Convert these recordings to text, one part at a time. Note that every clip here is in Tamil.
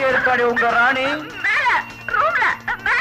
இருக்காடி உங்க ராணி மேல ரூம்ல மேல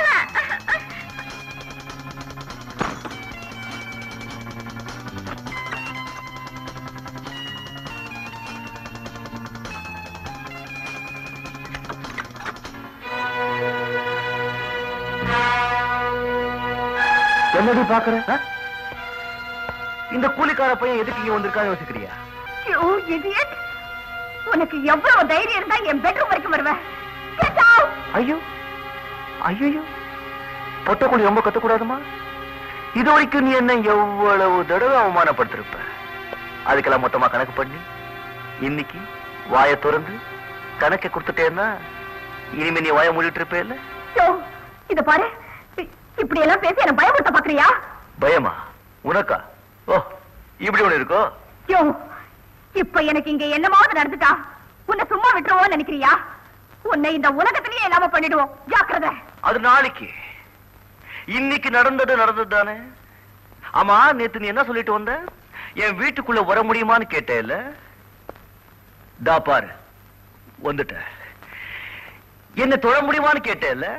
என்னடி பாக்குற ஆ? இந்த கூலிக்கார பையன் எதுக்கு இங்க வந்திருக்கான்னு யோசிக்கிறியா யூ இடியட் உனக்கு எவ்வளவு தைரியம் இருந்தா என் பெட்ரூம் வரைக்கும் வருவேன் Get out! ஐயோ ஐயோ பொட்டக்குழி ரொம்ப கத்தக்கூடாதுமா இது வரைக்கும் நீ என்ன எவ்வளவு தடவை அவமானப்படுத்திருப்ப அதுக்கெல்லாம் மொத்தமா கணக்கு பண்ணி இன்னைக்கு வாயை திறந்து கணக்கை கொடுத்துட்டேன்னா இனிமே நீ வாயை மூடிட்டு இருப்பே இல்ல யோ, இத பாரு இ- இப்படி எல்லாம் பேசி என்ன பயமுறுத்த பாக்குறியா பயமா உனக்கா ஓ இப்படி ஒண்ணு இருக்கோ யோ இப்ப எனக்கு இங்க என்னமாவது நடந்துட்டா உன்னை சும்மா விட்டுருவோம் நினைக்கிறியா உன்னை இந்த உலகத்திலேயே இல்லாம பண்ணிடுவோம் ஜாக்கிரதை அது நாளைக்கு இன்னைக்கு நடந்தது நடந்தது தானே ஆமா நேத்து நீ என்ன சொல்லிட்டு வந்த என் வீட்டுக்குள்ள வர முடியுமான்னு கேட்டேல்ல தா பாரு வந்துட்ட என்ன தொழ முடியுமான்னு கேட்டேல்ல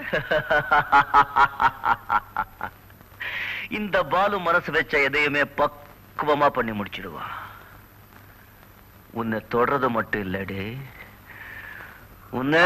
இந்த பாலு மனசு வச்ச எதையுமே பக்குவமா பண்ணி முடிச்சிடுவான் உன்னை தொடறது மட்டும் இல்லடி உன்னை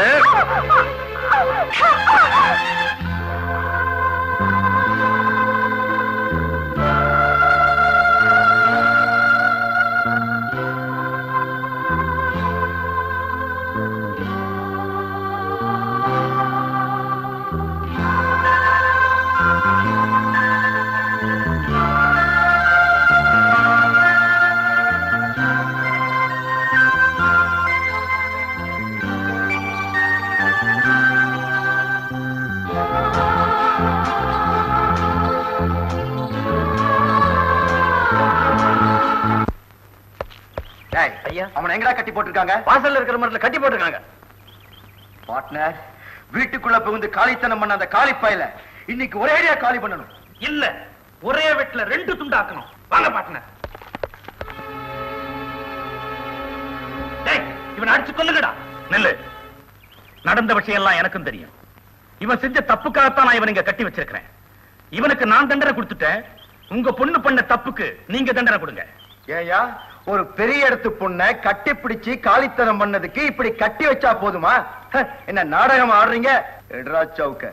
ஐயா அவனை எங்கடா கட்டி போட்டிருக்காங்க வாசல்ல இருக்கிற மரத்துல கட்டி போட்டிருக்காங்க பார்ட்னர் வீட்டுக்குள்ள புகுந்து காலித்தனம் பண்ண அந்த காலி பயல இன்னைக்கு ஒரேடியா காலி பண்ணணும் இல்ல ஒரே வெட்டுல ரெண்டு துண்டாக்கணும் வாங்க பாட்னர் டேய் இவனை அடிச்சு கொல்லுங்கடா நெல்லு நடந்த விஷயம் எல்லாம் எனக்கும் தெரியும் இவன் செஞ்ச தப்புக்காகத்தான் நான் இவனை இங்க கட்டி வச்சிருக்கிறேன் இவனுக்கு நான் தண்டனை கொடுத்துட்டேன் உங்க பொண்ணு பண்ண தப்புக்கு நீங்க தண்டனை கொடுங்க ஏயா ஒரு பெரிய இடத்து பொண்ணை கட்டி பிடிச்சு காலித்தனம் பண்ணதுக்கு இப்படி கட்டி வச்சா போதுமா ஹ, என்ன நாடகம் ஆடுறீங்க எட்ரா சவுக்க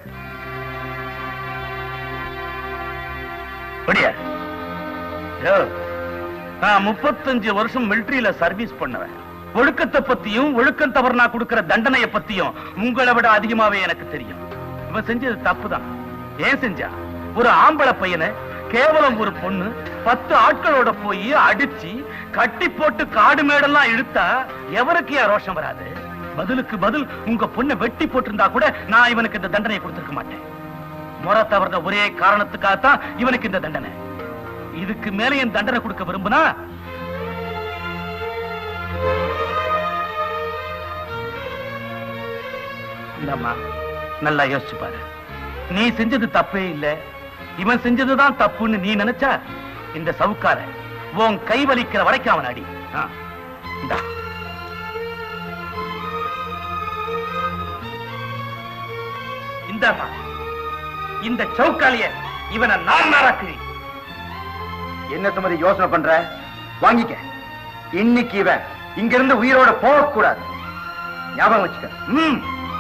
அப்படியா யோ, நான் முப்பத்தஞ்சு வருஷம் மிலிட்டரியில சர்வீஸ் பண்ணுவேன் ஒழுக்கத்தை பத்தியும் ஒழுக்கம் தவறுனா கொடுக்கிற தண்டனைய பத்தியும் உங்களை விட அதிகமாவே எனக்கு தெரியும் இவன் செஞ்சது தப்புதான் ஏன் செஞ்சா ஒரு ஆம்பளை பையனை கேவலம் ஒரு பொண்ணு பத்து ஆட்களோட போய் அடிச்சு கட்டி போட்டு காடு மேடெல்லாம் இழுத்தா எவருக்கு ஏன் ரோஷம் வராது பதிலுக்கு பதில் உங்க பொண்ணை வெட்டி போட்டிருந்தா கூட நான் இவனுக்கு இந்த தண்டனையை கொடுத்திருக்க மாட்டேன் முறை தவறுன ஒரே காரணத்துக்காகத்தான் இவனுக்கு இந்த தண்டனை இதுக்கு மேல என் தண்டனை கொடுக்க விரும்புனா இந்தம்மா நல்லா யோசிச்சு பாரு நீ செஞ்சது தப்பே இல்ல இவன் செஞ்சதுதான் தப்புன்னு நீ நினைச்சா இந்த சவுக்கார உன் கை வலிக்கிற வரைக்கும் அவன் அடி ஆ, இந்தா. இந்தாம்மா இந்த சவுக்காலிய இவனை நான் நாராக்குறி என்ன சுமதி யோசனை பண்ற வாங்கிக்க இன்னைக்கு இவன் இங்க இருந்து உயிரோட போக கூடாது ஞாபகம் வச்சுக்க ம்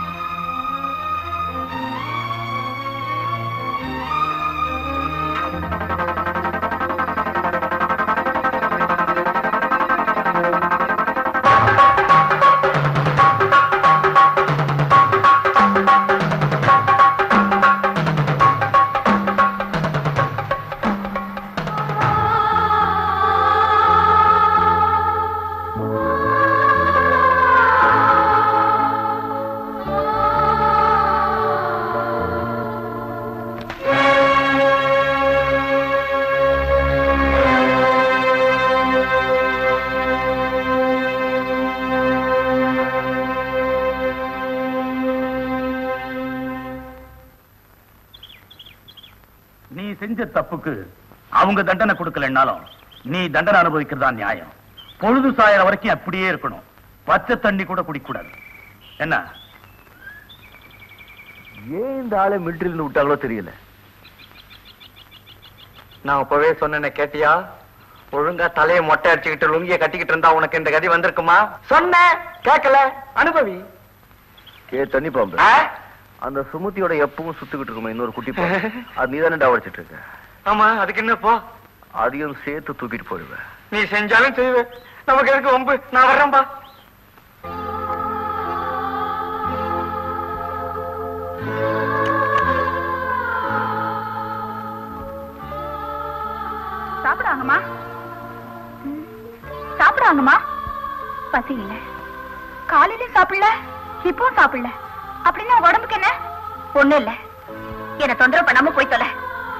நீ செஞ்ச தப்புக்கு அவங்க தண்டனை கொடுக்கலன்னாலும் நீ தண்டனை அனுபவிக்கிறதா நியாயம் பொழுது சாயற வரைக்கும் அப்படியே இருக்கணும் பச்சை தண்ணி கூட குடிக்க கூடாது என்ன ஏன் இந்த ஆளை மிலிட்டரியில இருந்து விட்டாங்களோ தெரியல நான் அப்பவே சொன்னேனே கேட்டியா ஒழுங்கா தலையை மொட்டை அடிச்சுக்கிட்டு லுங்கிய கட்டிக்கிட்டு இருந்தா உனக்கு இந்த கதி வந்திருக்குமா சொன்னேன் கேட்கல அனுபவி கே தண்ணி பாம்பு அந்த சுமுத்தியோட எப்பவும் சுத்துக்கிட்டு இருக்குமா இன்னொரு குட்டி பாம்பு அது நீ தானே டாவடிச்சிட்டு இருக்க ஆமா அதுக்கு என்னப்பா அதையும் சேர்த்து தூக்கிட்டு போயிடுவேன் நீ செஞ்சாலும் செய்வேன் நமக்கு எதுக்கு வம்பு நான் வர்றேன்பா சாப்பிடுவாங்கம்மா ம், சாப்பிடுவாங்கம்மா பசி இல்ல காலையிலயும் சாப்பிடல இப்பவும் சாப்பிடல அப்படின்னா உங்க உடம்புக்கு என்ன ஒண்ணு இல்ல என்ன தொந்தரவு பண்ணாம போய் தொலை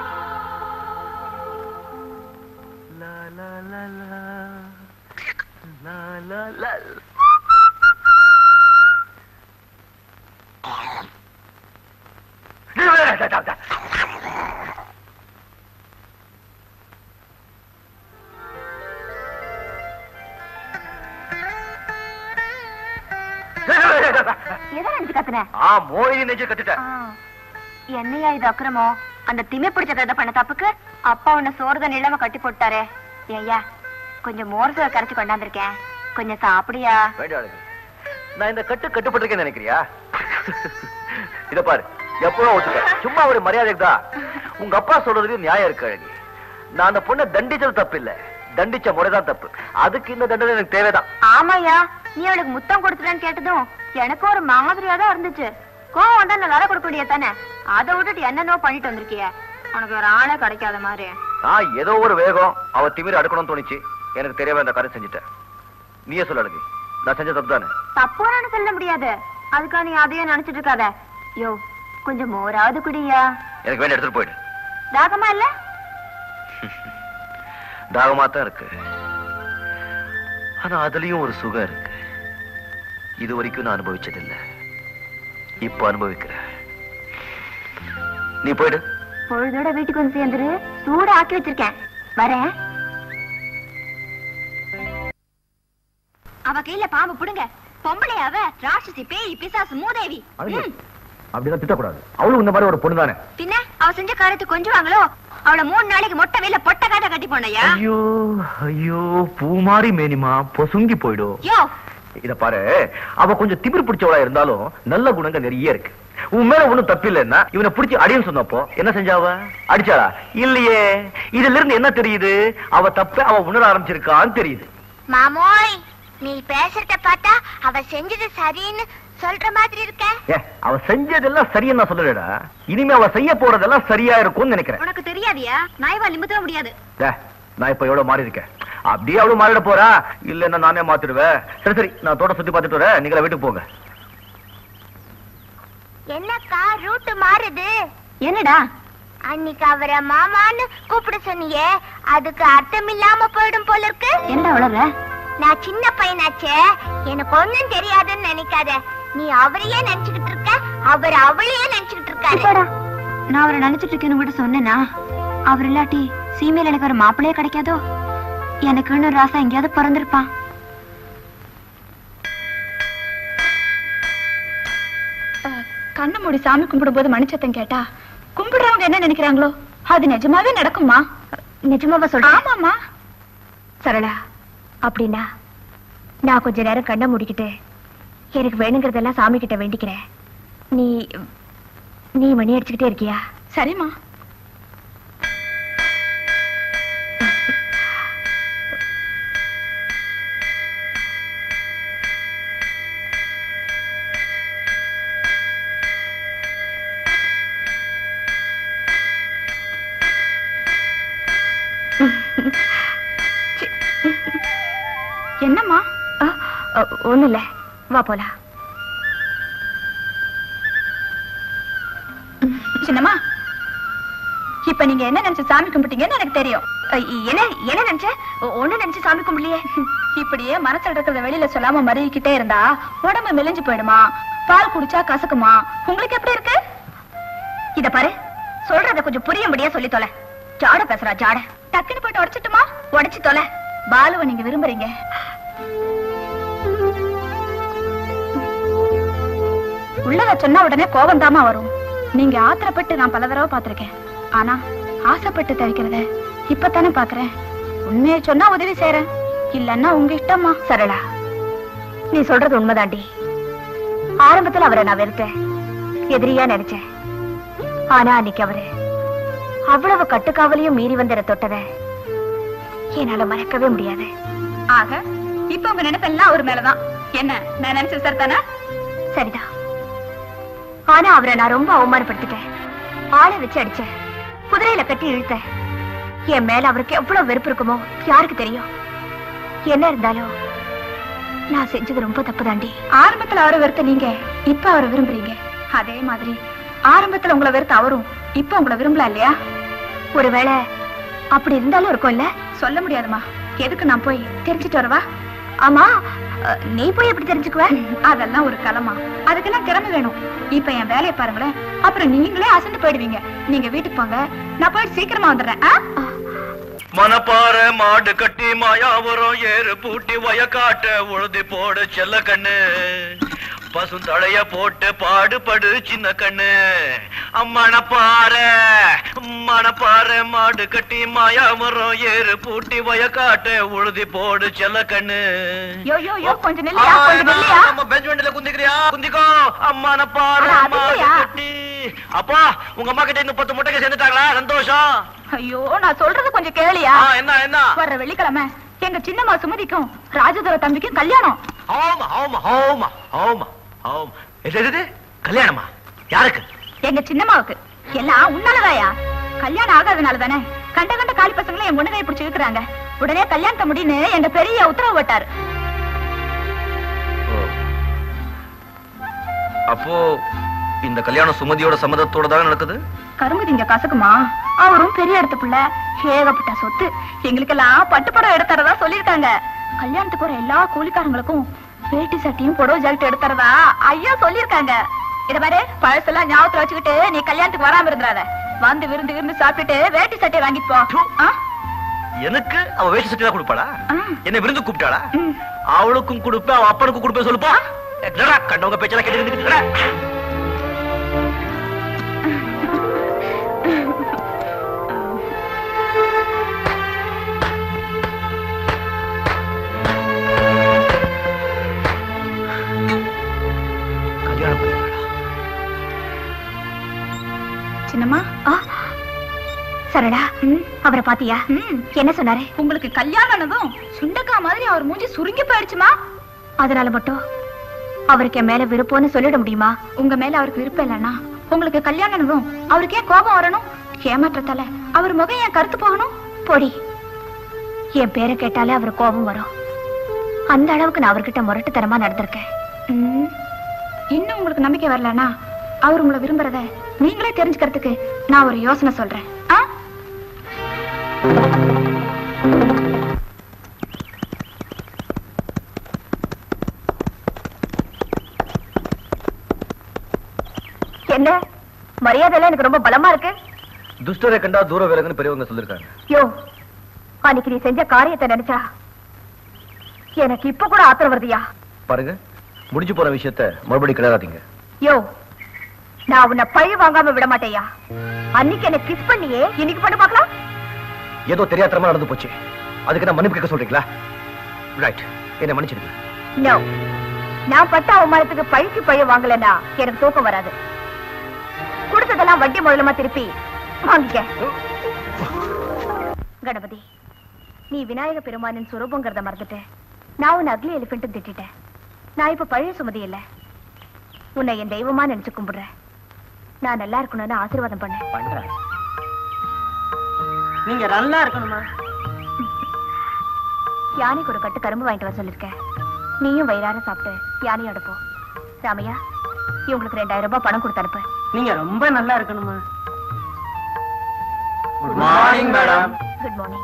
லா, லா, லா, லா. லா, லா, லா. எதை நினைச்சு கத்துன ஆ மோகினி நெஞ்சு கத்துட்டேன் என்னையா இது அக்கிரமம் அந்த திமி பிடிச்ச கதை பண்ண தப்புக்கு அப்பா உன்னை சோறுதான் இல்லாம கட்டி போட்டாரே ஐயா கொஞ்சம் மோர் சோறு கரைச்சு கொண்டாந்துருக்கேன் கொஞ்சம் சாப்பிடியா வேண்டாளுங்க நான் இந்த கட்டு கட்டுப்பட்டிருக்கேன்னு நினைக்கிறியா இத பாரு எப்பவும் ஒத்துக்க சும்மா ஒரு மரியாதைக்கு தான் உங்க அப்பா சொல்றதுலயும் நியாயம் இருக்கு அழகி நான் அந்த பொண்ணை தண்டிச்சது தப்பு இல்ல தண்டிச்ச முறைதான் தப்பு அதுக்கு இந்த தண்டனை எனக்கு தேவைதான் ஆமாயா நீ அவளுக்கு முத்தம் கொடுத்துட்டேன்னு கேட்டதும் எனக்கு ஒரு மாதிரியா தான் இருந்துச்சு கோவம் வந்தா நான் வர கொடுக்க முடியாது தானே அதை விட்டுட்டு என்னென்னோ பண்ணிட்டு வந்திருக்கிய உனக்கு வேற ஆளே கிடைக்காத மாதிரி நான் ஏதோ ஒரு வேகம் அவ திமிர அடுக்கணும்னு தோணுச்சு எனக்கு தெரியாம இந்த காரியம் செஞ்சுட்டேன் நீயே சொல்ல அழகி நான் செஞ்ச தப்பு தானே தப்புன்னு சொல்ல முடியாது அதுக்காக நீ அதையே நினைச்சிட்டு இருக்காத யோ கொஞ்சம் மோராவது குடியா எனக்கு வேண்டிய எடுத்துட்டு போயிடு தாகமா இல்ல தாகமா தான் இருக்கு ஆனா அதுலயும் ஒரு சுகம் இருக்கு இது வரைக்கும் நான் அனுபவிச்சதில்லை இப்ப அனுபவிக்கிறேன் நீ போயிடு பொழுதோட வீட்டுக்கு வந்து சேர்ந்துரு சூட ஆக்கி வச்சிருக்கேன் வரேன் அவ கையில பாம்பு புடுங்க பொம்பளை அவ ராட்சசி பேய் பிசாசு மூதேவி ம். அப்படிதான் திட்டக்கூடாது அவளும் இந்த மாதிரி ஒரு பொண்ணு தானே பின்ன அவ செஞ்ச காரியத்தை கொஞ்சம் வாங்களோ அவள மூணு நாளைக்கு மொட்டை வெயில பொட்ட காட்ட கட்டி போனையா ஐயோ ஐயோ பூ மாதிரி மேனிமா பொசுங்கி போயிடும் யோ இத பாரு அவ கொஞ்சம் திமிர் பிடிச்சவளா இருந்தாலும் நல்ல குணங்கள் நிறைய இருக்கு உன் மேல ஒண்ணும் தப்பில்லைன்னா இவனை பிடிச்சி அடின்னு சொன்னப்போ என்ன செஞ்சாவ அடிச்சாளா இல்லையே இதுல இருந்து என்ன தெரியுது அவ தப்ப அவ உணர ஆரம்பிச்சிருக்கான்னு தெரியுது மாமோய் நீ பேசுறத பார்த்தா அவ செஞ்சது சரின்னு சொல்ற மாதிரி இருக்க ஏ அவ செஞ்சதெல்லாம் சரின்னு நான் சொல்லலடா இனிமே அவ செய்ய போறதெல்லாம் சரியா இருக்கும்னு நினைக்கிறேன் உனக்கு தெரியாதியா நாய்வா நிமித்த முடியாது ஏ, நான் இப்ப எவ்வளவு மாறி இருக்கேன் அப்படியே அவளும் மாறிட போறா இல்லன்னா நானே மாத்திடுவேன் சரி சரி நான் தோட்ட சுத்தி பார்த்துட்டு வரேன் நீங்களா வீட்டுக்கு போங்க என்னக்கா ரூட் மாறுது என்னடா அன்னைக்கு அவரை மாமான்னு கூப்பிட சொன்னியே அதுக்கு அர்த்தம் இல்லாம போயிடும் போல இருக்கு என்னடா வளர்ற நான் சின்ன பையனாச்சே எனக்கு ஒண்ணும் தெரியாதுன்னு நினைக்காத நீ அவரையே நினைச்சுக்கிட்டு இருக்க அவர் அவளையே நினைச்சுக்கிட்டு இருக்காரு இப்படா நான் அவரை நினைச்சிட்டு இருக்கேன்னு கூட சொன்னேனா அவர் இல்லாட்டி சீமையில எனக்கு ஒரு மாப்பிள்ளையே கிடைக்காதோ எனக்குன்னு ராசா எங்கேயாவது பிறந்திருப்பான் கண்ணை மூடி சாமி கும்பிடும்போது மணிச்சத்தம் கேட்டா கும்பிடுறவங்க என்ன நினைக்கிறாங்களோ அது நிஜமாவே நடக்குமா நிஜமாவா சொல்ற ஆமாமா சரளா அப்படின்னா நான் கொஞ்ச நேரம் கண்ணை மூடிக்கிட்டு எனக்கு வேணுங்கிறதெல்லாம் சாமி கிட்ட வேண்டிக்கிறேன் நீ நீ மணி அடிச்சுக்கிட்டே இருக்கியா சரிம்மா என்னம்மா ஒண்ணு இல்ல வா போலாம் சின்னம்மா இப்ப நீங்க என்ன நினைச்சு சாமி கும்பிட்டீங்கன்னு எனக்கு தெரியும் அஹ், என்ன என்ன நினைச்ச ஒ- ஒண்ணு நினைச்சு சாமி கும்பிடலையே இப்படியே மனசுல இருக்கிறத வெளியில சொல்லாம மறிக்கிட்டே இருந்தா உடம்பு மெலிஞ்சு போயிடுமா பால் குடிச்சா கசக்குமா உங்களுக்கு எப்படி இருக்கு இத பாரு சொல்றத கொஞ்சம் புரியும்படியா சொல்லி தொலை ஜாட பேசுறா ஜாட டக்குன்னு போயிட்டு உடைச்சிட்டுமா உடைச்சு தொலை பாலுவை நீங்க விரும்புறீங்க உள்ளத சொன்னா உடனே கோபம் தாமா வரும் நீங்க ஆத்திரப்பட்டு நான் பல தடவை பார்த்திருக்கேன் ஆனா ஆசைப்பட்டு தவிக்கிறத இப்பதானே பாக்குறேன் உண்மையை சொன்னா உதவி செய்யறேன் இல்லன்னா உங்க இஷ்டமா சரளா நீ சொல்றது உண்மைதாண்டி ஆரம்பத்துல அவரை நான் வெறுத்தேன் எதிரியா நினைச்சேன் ஆனா அன்னைக்கு அவரு அவ்வளவு கட்டுக்காவலையும் மீறி வந்த தொட்டத என்னால மறக்கவே முடியாது ஆக இப்ப உங்க நினைப்பெல்லாம் அவர் மேலதான் என்ன நான் நினைச்சது சரிதானா சரிதான் ஆனா அவரை நான் ரொம்ப அவமானப்படுத்திட்டேன் ஆளை வச்சு அடிச்சேன் குதிரையில கட்டி இழுத்தேன் என் மேல அவருக்கு எவ்வளவு வெறுப்பு இருக்குமோ யாருக்கு தெரியும் என்ன இருந்தாலும் நான் செஞ்சது ரொம்ப தப்பு தாண்டி ஆரம்பத்துல அவரை வெறுத்த நீங்க இப்ப அவரை விரும்புறீங்க அதே மாதிரி ஆரம்பத்துல உங்களை வெறுத்த அவரும் இப்ப உங்களை விரும்பலாம் இல்லையா ஒருவேளை அப்படி இருந்தாலும் இருக்கும்ல சொல்ல முடியாதுமா எதுக்கு நான் போய் தெரிஞ்சுட்டு வரவா ஆமா அஹ், நீ போய் எப்படி தெரிஞ்சுக்குவ அதெல்லாம் ஒரு கலமா அதுக்கெல்லாம் திறமை வேணும் இப்ப என் வேலையை பாருங்களேன் அப்புறம் நீங்களே அசந்து போயிடுவீங்க நீங்க வீட்டுக்கு போங்க நான் போயிட்டு சீக்கிரமா வந்துடுறேன் ஆ? மனப்பாற மாடு கட்டி மாயாவரம் ஏறு பூட்டி வயக்காட்ட உழுதி போடு செல்ல கண்ணு பசுந்தழைய போட்டு பாடுபடு சின்ன கண்ணு மணப்பாற மணப்பாற மாடு கட்டி மாயாவரம் ஏறு பூட்டி வயக்காட்ட உழுதி போடு செல்ல கண்ணு யோ யோ யோ கொஞ்சம் நில்லையா கொஞ்சம் நில்லையா பெஞ்ச் வண்டில குந்திக்கிறியா குந்திக்கோ அம்மானப்பாற அட, அது மாடு இல்லையா? கட்டி அப்பா உங்க அம்மா கிட்ட இன்னும் பத்து முட்டைக்கு சேர்ந்துட்டாங்களா சந்தோஷம் ஐயோ நான் சொல்றது கொஞ்சம் கேளியா ஆ, என்ன என்ன வர்ற வெள்ளிக்கிழமை எங்க சின்னம்மா சுமதிக்கும் ராஜதுர தம்பிக்கும் கல்யாணம் ஆமா ஆமா ஆமா ஆமா ஆமா எது, எது, எது? கல்யாணமா யாருக்கு எங்க சின்னம்மாவுக்கு எல்லாம் உன்னாலதாயா கல்யாணம் ஆகாதனால தானே கண்ட கண்ட காலி பசங்களை என் முன்னகை பிடிச்சு இழுக்கிறாங்க உடனே கல்யாணத்தை முடின்னு எங்க பெரிய உத்தரவு போட்டாரு அப்போ இந்த கல்யாணம் சுமதியோட சம்மதத்தோட தான் நடக்குது கரும்பு திங்க கசக்குமா அவரும் பெரிய இடத்து பிள்ளை ஏகப்பட்ட சொத்து எங்களுக்கெல்லாம் பட்டுப்படம் எடுத்துறதா சொல்லிருக்காங்க கல்யாணத்துக்கு வர எல்லா கூலிக்காரங்களுக்கும் வேட்டி சட்டியும் புடவை ஜாக்கெட் எடுத்துறதா ஐயா சொல்லிருக்காங்க இத பாரு பழசெல்லாம் ஞாபகத்துல வச்சுக்கிட்டு நீ கல்யாணத்துக்கு வராம இருந்துறாத வந்து விருந்து விருந்து சாப்பிட்டுட்டு வேட்டி சட்டையை வாங்கிட்டு போ ஆ? எனக்கு அவ வேஷ்டி சட்டி தான் கொடுப்பாளா ஆ. என்ன விருந்து கூப்பிட்டாளா ம். அவளுக்கும் கொடுப்பேன் அவ அப்பனுக்கும் கொடுப்பேன் சொல்லுப்பா என்னடா, கண்டவங்க பேச்செல்லாம் கேட்டு கல்யாணம் பண்ணிடுவாளா? சின்னம்மா ஆ, சரளா ம். அவரை பாத்தியா ம். என்ன சொன்னாரு உங்களுக்கு கல்யாணம் ஆனதும் சுண்டக்கா மாதிரி அவர் மூஞ்சி சுருங்கி போயிடுச்சுமா அதனால மட்டும் அவருக்கு என் மேல விருப்பம்னு சொல்லிட முடியுமா உங்க மேல அவருக்கு விருப்பம் இல்லைன்னா உங்களுக்கு கல்யாணம் ஆனதும் அவருக்கு ஏன் கோபம் வரணும் ஏமாற்றத்தால அவர் முகம் ஏன் கருத்து போகணும் பொடி என் பேரை கேட்டாலே அவர் கோபம் வரும் அந்த அளவுக்கு நான் அவர்கிட்ட முரட்டுத்தனமா நடந்திருக்கேன் ம். இன்னும் உங்களுக்கு நம்பிக்கை வரலனா அவர் உங்களை விரும்புறத நீங்களே தெரிஞ்சுக்கிறதுக்கு நான் ஒரு யோசனை சொல்றேன் ஆ? என்ன மரியாதை எல்லாம் எனக்கு ரொம்ப பலமா இருக்கு துஷ்டரை கண்டா தூர விலகுன்னு பெரியவங்க சொல்லிருக்காங்க யோ அன்னைக்கு நீ செஞ்ச காரியத்தை நினைச்சா எனக்கு இப்ப கூட ஆத்திரம் வருதியா பாருங்க முடிஞ்சு போற விஷயத்த மறுபடியும் கிளறாதீங்க யோ நான் உன்னை பழி வாங்காம விட மாட்டேயா அன்னைக்கு என்ன கிஸ் பண்ணியே இன்னைக்கு பண்ண பார்க்கலாம் ஏதோ தெரியாதரமா நடந்து போச்சு அதுக்கு நான் மன்னிப்பு கேட்க சொல்றீங்களா ரைட் என்ன மன்னிச்சிடுங்க நோ நான் பட்ட அவமானத்துக்கு பழிக்கு பழி வாங்கலன்னா எனக்கு தூக்கம் வராது கொடுத்ததெல்லாம் வட்டி முதலமா திருப்பி வாங்கிக்க கணபதி நீ விநாயக பெருமானின் சுரூபங்கிறத மறந்துட்ட நான் உன்னை அக்லி எலிஃபென்ட்டும் திட்டிட்டேன் நான் இப்ப பழைய சுமதி இல்ல உன்னை என் தெய்வமா நினைச்சு கும்பிடுறேன் நான் நல்லா இருக்கணும்னு ஆசீர்வாதம் பண்ணேன் பண்றேன் நீங்க நல்லா இருக்கணுமா யானைக்கு ஒரு கட்டு கரும்பு வாங்கிட்டு வர சொல்லிருக்கேன் நீயும் வயிறார சாப்பிட்டு யானையோட போ ராமையா இவங்களுக்கு ரெண்டாயிரம் ரூபாய் பணம் கொடுத்து அனுப்பு நீங்க ரொம்ப நல்லா இருக்கணுமா good morning madam good morning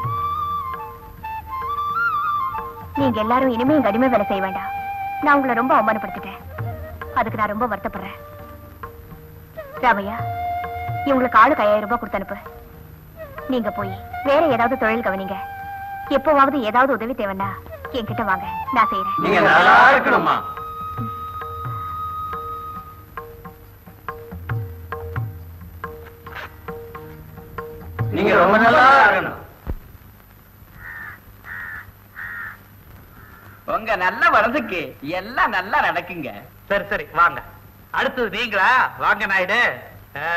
நீங்க எல்லாரும் இனிமே எங்க அடிமை வேலை செய்ய வேண்டாம் நான் உங்களை ரொம்ப அவமானப்படுத்திட்டேன் அதுக்கு நான் ரொம்ப வருத்தப்படுறேன் ராமையா இவங்களுக்கு ஆளுக்கு ஐயாயிரம் ரூபாய் கொடுத்து அனுப்பு நீங்க போய் வேற ஏதாவது தொழில் கவனிங்க எப்போவாவது ஏதாவது உதவி தேவைன்னா என்கிட்ட வாங்க நான் செய்யறேன் நீங்க நல்லா இருக்கணுமா நீங்க ரொம்ப நல்லா இருக்கணும் உங்க நல்ல வரதுக்கு எல்லாம் நல்லா நடக்குங்க சரி சரி வாங்க அடுத்தது நீங்களா வாங்க நாயுடு ஆ.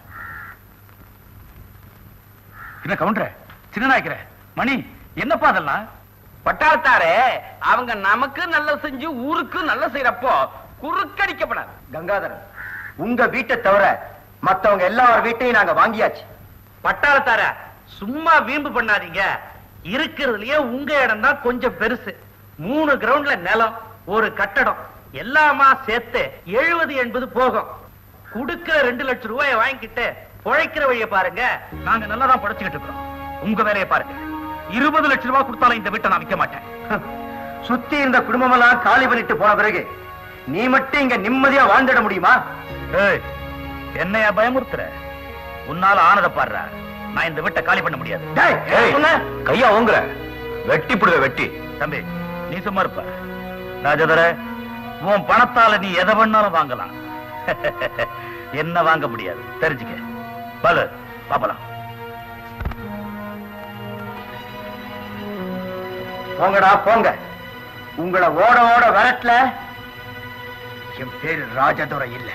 என்ன கவுண்டர சின்ன நாய்க்கிற மணி என்னப்பா அதெல்லாம் பட்டாளத்தாரே அவங்க நமக்கு நல்ல செஞ்சு ஊருக்கு நல்ல செய்யறப்போ குறுக்கடிக்கப்படாது கங்காதரன் உங்க வீட்டை தவிர மத்தவங்க எல்லார் வீட்டையும் நாங்க வாங்கியாச்சு பட்டாளத்தார சும்மா வீம்பு பண்ணாதீங்க இருக்கிறதுலயே உங்க இடம் தான் கொஞ்சம் பெருசு மூணு கிரவுண்ட்ல நிலம் ஒரு கட்டடம் எல்லாமா சேர்த்து எழுபது எண்பது போகும் குடுக்கிற ரெண்டு லட்சம் ரூபாயை வாங்கிக்கிட்டு பொழைக்கிற வழிய பாருங்க நாங்க நல்லா தான் படைச்சுக்கிட்டு இருக்கோம் உங்க வேலையை பாருங்க இருபது லட்சம் ரூபாய் கொடுத்தாலும் இந்த வீட்டை நான் விற்க மாட்டேன் சுத்தி இருந்த குடும்பமெல்லாம் காலி பண்ணிட்டு போன பிறகு நீ மட்டும் இங்க நிம்மதியா வாழ்ந்துட முடியுமா ஏய், என்னையா பயமுறுத்துற உன்னால ஆனதை பாடுற நான் இந்த வீட்டை காலி பண்ண முடியாது டேய், சொன்ன? கையா ஓங்குற வெட்டி புடுவ வெட்டி தம்பி நீ சும்மா இருப்ப ராஜதர உன் பணத்தால நீ எதை வேணாலும் வாங்கலாம் என்ன வாங்க முடியாது தெரிஞ்சுக்க பலு பாப்பலாம் போங்கடா போங்க உங்களை ஓட ஓட விரட்டல என் பேரு ராஜதுரை இல்ல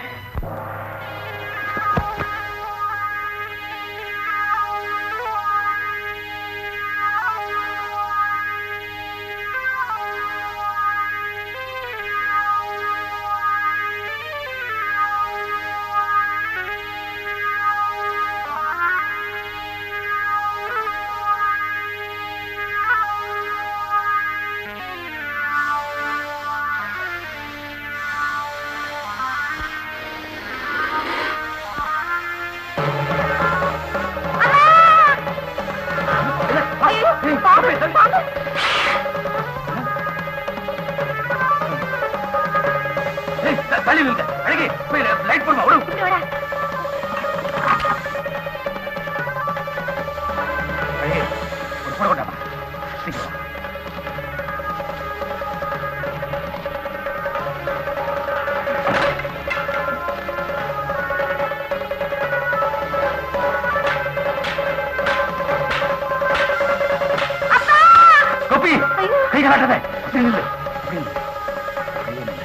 தள்ளி நில்லுங்க. அழகி போய் லைட் போடுமா விடு அழகி ஒரு போட கொண்டாமா சீக்கிரம் வா. கோபி கை காட்டாத அப்படி நில்லு அப்படி நில்லு அப்படியே நில்லு.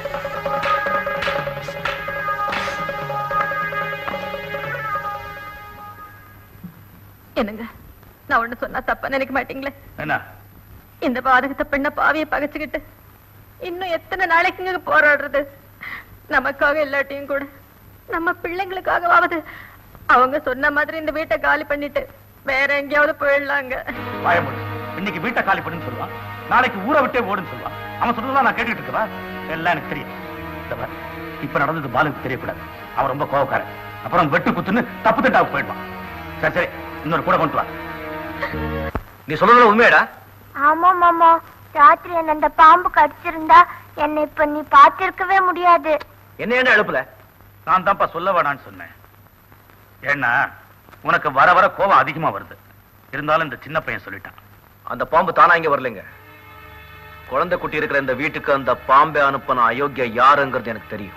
என்னங்க நான் ஒண்ணு சொன்னா தப்பா நினைக்க மாட்டீங்களே என்ன இந்த பாதகத்தை பெண்ண பாவிய பகைச்சுக்கிட்டு இன்னும் எத்தனை நாளைக்குங்க போராடுறது நமக்காக இல்லாட்டியும் கூட நம்ம பிள்ளைங்களுக்காகவாவது அவங்க சொன்ன மாதிரி இந்த வீட்டை காலி பண்ணிட்டு வேற எங்கேயாவது போயிடலாங்க பயமுடு இன்னைக்கு வீட்டை காலி பண்ணுன்னு சொல்லுவான் நாளைக்கு ஊரை விட்டே ஓடுன்னு சொல்லுவான் அவன் சொல்றதெல்லாம் நான் கேட்டுட்டு இருக்கவா எல்லாம் எனக்கு தெரியும் இந்த பாரு, இப்ப நடந்தது பாலுக்கு தெரியக்கூடாது அவன் ரொம்ப கோவக்காரன் அப்புறம் வெட்டு குத்துன்னு தப்பு தட்டாவுக்கு போயிடுவான் சரி சரி இன்னொரு கூட கொண்டு வா நீ சொல்றது உண்மையாடா ஆமா மாமா ராத்திரி என்ன அந்த பாம்பு கடிச்சிருந்தா என்னை இப்ப நீ பாத்திருக்கவே முடியாது என்ன என்ன எழுப்புல நான் தான்ப்பா சொல்ல வேணான்னு சொன்னேன் ஏன்னா உனக்கு வர வர கோபம் அதிகமா வருது இருந்தாலும் இந்த சின்ன பையன் சொல்லிட்டான் அந்த பாம்பு தானா இங்க வரலைங்க குழந்தை குட்டி இருக்கிற இந்த வீட்டுக்கு அந்த பாம்பை அனுப்பின அயோக்கிய யாருங்கிறது எனக்கு தெரியும்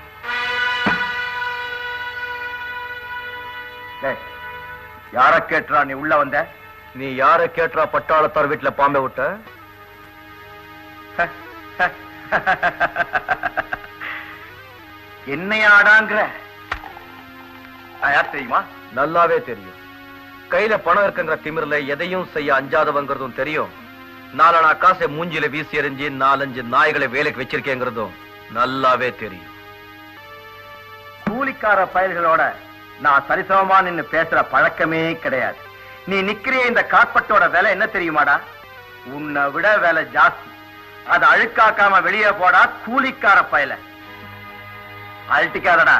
டேய், யார கேட்டுறா நீ உள்ள வந்த நீ யார கேட்டா பட்டாளத்தார் வீட்டுல பாம்பை விட்ட என்னையாடாங்கிற நான் யார் தெரியுமா நல்லாவே தெரியும் கையில பணம் இருக்குங்கிற திமிர்ல எதையும் செய்ய அஞ்சாதவங்கிறதும் தெரியும் நாலனா காசை மூஞ்சில வீசி எறிஞ்சு நாலஞ்சு நாய்களை வேலைக்கு வச்சிருக்கேங்கிறதும் நல்லாவே தெரியும் கூலிக்கார பயல்களோட நான் சரிசமமா நின்னு பேசுற பழக்கமே கிடையாது நீ நிக்கிறிய இந்த காட்பட்டோட விலை என்ன தெரியுமாடா உன்னை விட விலை ஜாஸ்தி அதை அழுக்காக்காம வெளியே போடா கூலிக்கார பயல அழட்டிக்காதடா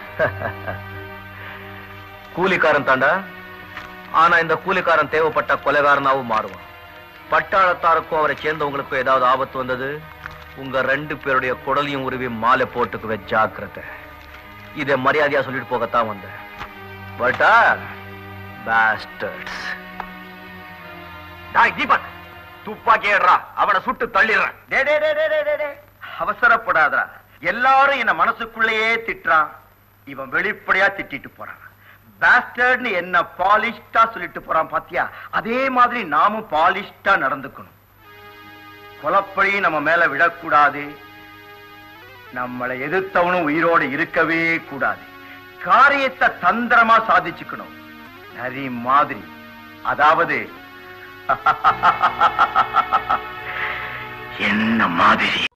கூலிக்காரன் தாண்டா ஆனா இந்த கூலிக்காரன் தேவைப்பட்ட கொலைகாரனாவும் மாறுவான் பட்டாளத்தாருக்கும் அவரை சேர்ந்தவங்களுக்கும் ஏதாவது ஆபத்து வந்தது உங்க ரெண்டு பேருடைய குடலையும் உருவி மாலை போட்டுக்குவே ஜாக்கிரதை இதை மரியாதையா சொல்லிட்டு போகத்தான் வந்தேன் பட்டா பாஸ்டர்ஸ் டாய் தீபக் துப்பாக்கி ஏடுறா அவனை சுட்டு தள்ளிடுறேன் டே டே டே டே டே டே டே அவசரப்படாதடா எல்லாரும் என்ன மனசுக்குள்ளேயே திட்டுறான் இவன் வெளிப்படையா திட்டிட்டு போறான் பேஸ்டர்ட்னு என்ன பாலிஷ்டா சொல்லிட்டு போறான் பாத்தியா அதே மாதிரி நாமும் பாலிஷ்டா நடந்துக்கணும் கொலப்பழி நம்ம மேல விடக்கூடாது நம்மளை எதிர்த்தவனும் உயிரோடு இருக்கவே கூடாது காரியத்தை தந்திரமா சாதிச்சுக்கணும் நரி மாதிரி அதாவது என்ன மாதிரி